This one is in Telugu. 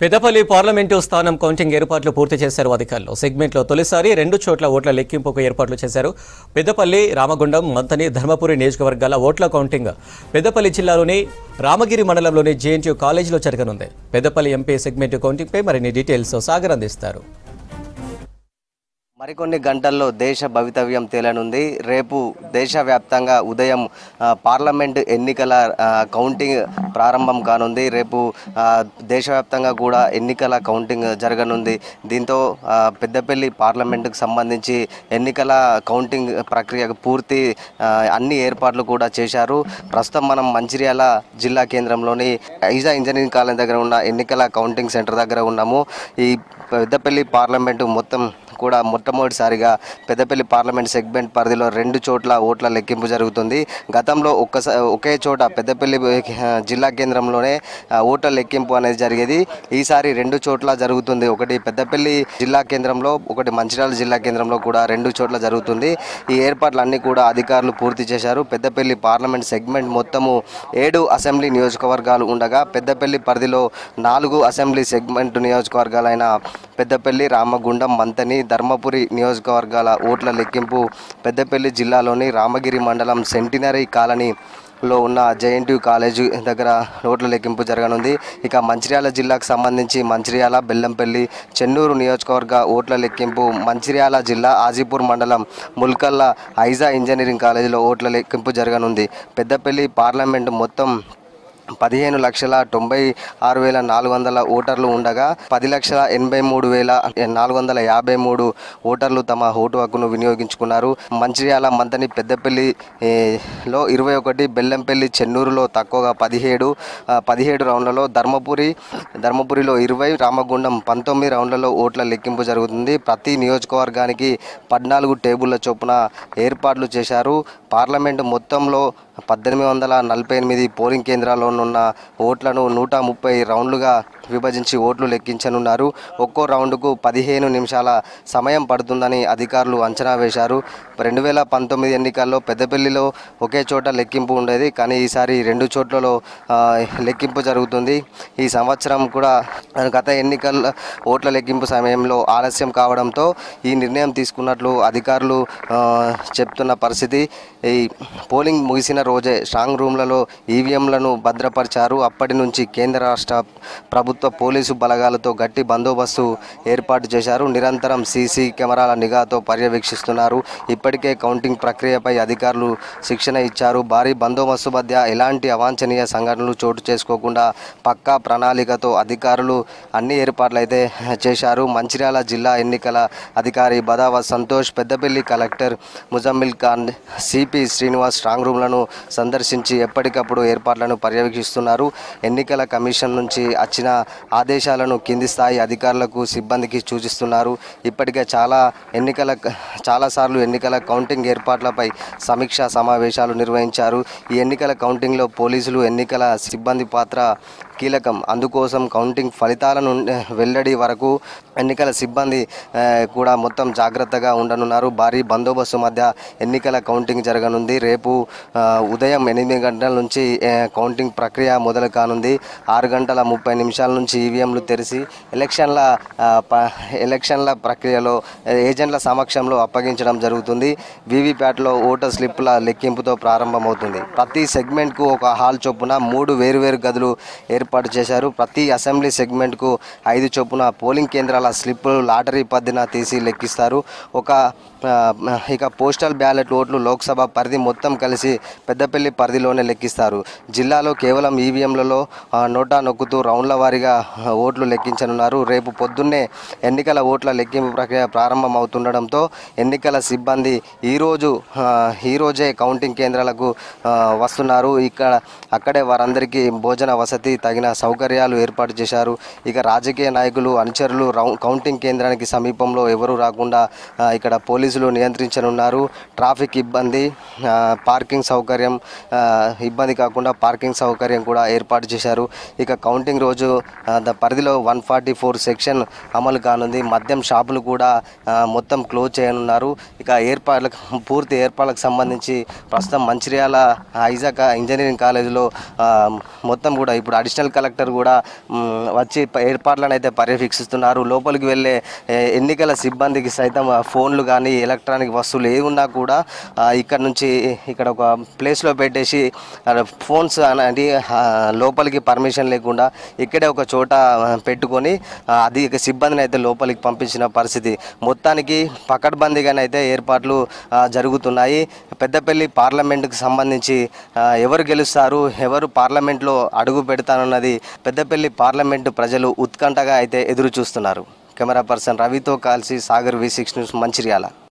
పెద్దపల్లి పార్లమెంటు స్థానం కౌంటింగ్ ఏర్పాట్లు పూర్తి చేశారు అధికారులు సెగ్మెంట్లో తొలిసారి రెండు చోట్ల ఓట్ల లెక్కింపుకు ఏర్పాట్లు చేశారు పెద్దపల్లి రామగుండం మంతని ధర్మపురి నియోజకవర్గాల ఓట్ల కౌంటింగ్ పెద్దపల్లి జిల్లాలోని రామగిరి మండలంలోని జేఎన్టీయూ కాలేజీలో జరగనుంది పెద్దపల్లి ఎంపీ సెగ్మెంట్ కౌంటింగ్పై మరిన్ని డీటెయిల్స్ సాగర్ అందిస్తారు మరికొన్ని గంటల్లో దేశ భవితవ్యం తేలనుంది రేపు దేశవ్యాప్తంగా ఉదయం ఆ, పార్లమెంట్ ఎన్నికల ఆ, కౌంటింగ్ ప్రారంభం కానుంది రేపు ఆ, దేశవ్యాప్తంగా కూడా ఎన్నికల కౌంటింగ్ జరగనుంది దీంతో ఆ, పెద్దపల్లి పార్లమెంటుకు సంబంధించి ఎన్నికల కౌంటింగ్ ప్రక్రియకు పూర్తి ఆ, అన్ని ఏర్పాట్లు కూడా చేశారు ప్రస్తుతం మనం మంచిర్యాల జిల్లా కేంద్రంలోని ఐజా ఇంజనీరింగ్ కాలేజ్ దగ్గర ఉన్న ఎన్నికల కౌంటింగ్ సెంటర్ దగ్గర ఉన్నాము ఈ పెద్దపల్లి పార్లమెంటు మొత్తం కూడా మొట్టమొదటిసారిగా పెద్దపల్లి పార్లమెంట్ సెగ్మెంట్ పరిధిలో రెండు చోట్ల ఓట్ల లెక్కింపు జరుగుతుంది గతంలో ఒక్కసారి ఒకే చోట పెద్దపల్లి ఆ, జిల్లా కేంద్రంలోనే ఆ, ఓట్ల లెక్కింపు అనేది జరిగేది ఈసారి రెండు చోట్ల జరుగుతుంది ఒకటి పెద్దపల్లి జిల్లా కేంద్రంలో ఒకటి మంచిర్యాల జిల్లా కేంద్రంలో కూడా రెండు చోట్ల జరుగుతుంది ఈ ఏర్పాట్లన్నీ కూడా అధికారులు పూర్తి చేశారు పెద్దపల్లి పార్లమెంట్ సెగ్మెంట్ మొత్తము ఏడు అసెంబ్లీ నియోజకవర్గాలు ఉండగా పెద్దపల్లి పరిధిలో నాలుగు అసెంబ్లీ సెగ్మెంట్ నియోజకవర్గాలైన పెద్దపల్లి రామగుండం మంతని ధర్మపురి నియోజకవర్గాల ఓట్ల లెక్కింపు పెద్దపల్లి జిల్లాలోని రామగిరి మండలం సెంటినరీ కాలనీ లో ఉన్న జేఎన్టీయూ కాలేజ్ దగ్గర ఓట్ల లెక్కింపు జరగనుంది ఇక మంచిర్యాల జిల్లాకు సంబంధించి మంచిర్యాల బెల్లంపల్లి చెన్నూరు నియోజకవర్గ ఓట్ల లెక్కింపు మంచిర్యాల జిల్లా ఆజీపూర్ మండలం ముల్కల్ల ఐజా ఇంజనీరింగ్ కాలేజీలో ఓట్ల లెక్కింపు జరగనుంది పెద్దపల్లి పార్లమెంటు మొత్తం పదిహేను లక్షల తొంభై ఆరు వేల నాలుగు వందల ఓటర్లు ఉండగా పది లక్షల ఎనభై మూడు వేల నాలుగు వందల యాభై మూడు ఓటర్లు తమ ఓటు హక్కును వినియోగించుకున్నారు మంచిర్యాల మంతని పెద్దపల్లి ఏ, లో ఇరవై ఒకటి బెల్లంపల్లి చెన్నూరులో తక్కువగా పదిహేడు ఆ, పదిహేడు రౌండ్లలో ధర్మపురి ధర్మపురిలో ఇరవై రామగుండం పంతొమ్మిది రౌండ్లలో ఓట్ల లెక్కింపు జరుగుతుంది ప్రతి నియోజకవర్గానికి పద్నాలుగు టేబుళ్ల చొప్పున ఏర్పాట్లు చేశారు పార్లమెంటు మొత్తంలో పద్దెనిమిది వందల నలభై ఎనిమిది పోలింగ్ కేంద్రాల్లో ఉన్న ఓట్లను నూట ముప్పై రౌండ్లుగా విభజించి ఓట్లు లెక్కించనున్నారు ఒక్కో రౌండ్కు పదిహేను నిమిషాల సమయం పడుతుందని అధికారులు అంచనా వేశారు రెండు వేల పంతొమ్మిది ఎన్నికల్లో పెద్దపల్లిలో ఒకే చోట లెక్కింపు ఉండేది కానీ ఈసారి రెండు చోట్లలో ఆ, లెక్కింపు జరుగుతుంది ఈ సంవత్సరం కూడా గత ఎన్నికల ఓట్ల లెక్కింపు సమయంలో ఆలస్యం కావడంతో ఈ నిర్ణయం తీసుకున్నట్లు అధికారులు ఆ, చెప్తున్న పరిస్థితి ఈ పోలింగ్ ముగిసిన రోజే స్ట్రాంగ్ రూమ్లలో ఈవీఎంలను భద్రపరిచారు అప్పటి నుంచి కేంద్ర రాష్ట్ర ప్రభుత్వ పోలీసు బలగాలతో గట్టి బందోబస్తు ఏర్పాటు చేశారు నిరంతరం సీసీ కెమెరాల నిఘాతో పర్యవేక్షిస్తున్నారు ఇప్పటికే కౌంటింగ్ ప్రక్రియపై అధికారులు శిక్షణ ఇచ్చారు భారీ బందోబస్తు మధ్య ఎలాంటి అవాంఛనీయ సంఘటనలు చోటు చేసుకోకుండా పక్కా ప్రణాళికతో అధికారులు అన్ని ఏర్పాట్లు అయితే చేశారు మంచిర్యాల జిల్లా ఎన్నికల అధికారి Badavath Santosh Peddapalli collector Muzammil Khan CP Srinivas strong రూమ్లను సందర్శించి ఎప్పటికప్పుడు ఏర్పాట్లను పర్యవేక్షిస్తున్నారు ఎన్నికల కమిషన్ నుంచి వచ్చిన ఆదేశాలను కింది స్థాయి అధికారులకు సిబ్బందికి సూచిస్తున్నారు ఇప్పటికే చాలా ఎన్నికల చాలాసార్లు ఎన్నికల కౌంటింగ్ ఏర్పాట్లపై సమీక్షా సమావేశాలు నిర్వహించారు ఈ ఎన్నికల కౌంటింగ్లో పోలీసులు ఎన్నికల సిబ్బంది పాత్ర కీలకం అందుకోసం కౌంటింగ్ ఫలితాల నుండి వెల్లడి వరకు ఎన్నికల సిబ్బంది ఆ, కూడా మొత్తం జాగ్రత్తగా ఉండనున్నారు భారీ బందోబస్తు మధ్య ఎన్నికల కౌంటింగ్ జరగనుంది రేపు ఆ, ఉదయం ఎనిమిది గంటల నుంచి ఆ, కౌంటింగ్ ప్రక్రియ మొదలు కానుంది ఆరు గంటల ముప్పై నిమిషాల నుంచి ఈవీఎంలు తెరిచి ఎలక్షన్ల ఆ, ప- ఎలక్షన్ల ప్రక్రియలో ఏజెంట్ల సమక్షంలో అప్పగించడం జరుగుతుంది వీవీప్యాట్లో ఓటర్ స్లిప్ల లెక్కింపుతో ప్రారంభమవుతుంది ప్రతి సెగ్మెంట్కు ఒక హాల్ చొప్పున మూడు వేరువేరు గదులు ఏర్పాటు చేశారు ప్రతి అసెంబ్లీ సెగ్మెంట్కు ఐదు చొప్పున పోలింగ్ కేంద్రాల స్లిప్పులు లాటరీ పద్ధతిన తీసి లెక్కిస్తారు ఒక ఆ, ఇక పోస్టల్ బ్యాలెట్ ఓట్లు లోక్సభ పరిధి మొత్తం కలిసి పెద్దపల్లి పరిధిలోనే లెక్కిస్తారు జిల్లాలో కేవలం ఈవీఎంలలో నోటా నొక్కుతూ రౌండ్ల వారీగా ఆ, ఓట్లు లెక్కించనున్నారు రేపు పొద్దున్నే ఎన్నికల ఓట్ల లెక్కింపు ప్రక్రియ ప్రారంభమవుతుండడంతో ఎన్నికల సిబ్బంది ఈరోజు ఆ, ఈరోజే కౌంటింగ్ కేంద్రాలకు ఆ, వస్తున్నారు ఇక్కడ అక్కడే వారందరికీ భోజన వసతి తగిన సౌకర్యాలు ఏర్పాటు చేశారు ఇక రాజకీయ నాయకులు అనుచరులు రౌ- కౌంటింగ్ కేంద్రానికి సమీపంలో ఎవరూ రాకుండా ఆ, ఇక్కడ పోలీసులు నియంత్రించనున్నారు ట్రాఫిక్ ఇబ్బంది ఆ, పార్కింగ్ సౌకర్యం ఆ, ఇబ్బంది కాకుండా పార్కింగ్ సౌకర్యం కూడా ఏర్పాటు చేశారు ఇక కౌంటింగ్ రోజు ఆ, ద పరిధిలో వన్ ఫార్టీ ఫోర్ సెక్షన్ అమలు కానుంది మద్యం షాపులు కూడా ఆ, మొత్తం క్లోజ్ చేయనున్నారు ఇక ఏర్పాట్లకు పూర్తి ఏర్పాట్లకు సంబంధించి ప్రస్తుతం మంచిర్యాల ఐజాక్ ఇంజనీరింగ్ కాలేజీలో ఆ, మొత్తం కూడా ఇప్పుడు అడిషనల్ అడిషనల్ కలెక్టర్ కూడా మ్, వచ్చి ప- ఏర్పాట్లను అయితే పర్యవేక్షిస్తున్నారు లోపలికి వెళ్ళే ఏ, ఎన్నికల సిబ్బందికి సైతం ఆ ఫోన్లు కానీ ఎలక్ట్రానిక్ వస్తువులు ఏ ఉన్నా కూడా ఆ, ఇక్కడ నుంచి ఇక్కడ ఒక ప్లేస్లో పెట్టేసి ఆ, ఫోన్స్ అనేది ఆ, లోపలికి పర్మిషన్ లేకుండా ఇక్కడే ఒక చోట ఆ, పెట్టుకొని ఆ, అది ఇక సిబ్బందిని అయితే లోపలికి పంపించిన పరిస్థితి మొత్తానికి పకడ్బందీగానైతే ఏర్పాట్లు ఆ, జరుగుతున్నాయి పెద్దపల్లి పార్లమెంటుకు సంబంధించి ఆ, ఎవరు గెలుస్తారు ఎవరు పార్లమెంట్లో అడుగు పెడతానన్నది పెద్దపల్లి పార్లమెంటు ప్రజలు ఉత్కంఠగా అయితే ఎదురు చూస్తున్నారు కెమెరా పర్సన్ రవితో కలిసి Sagar V six news Mancherial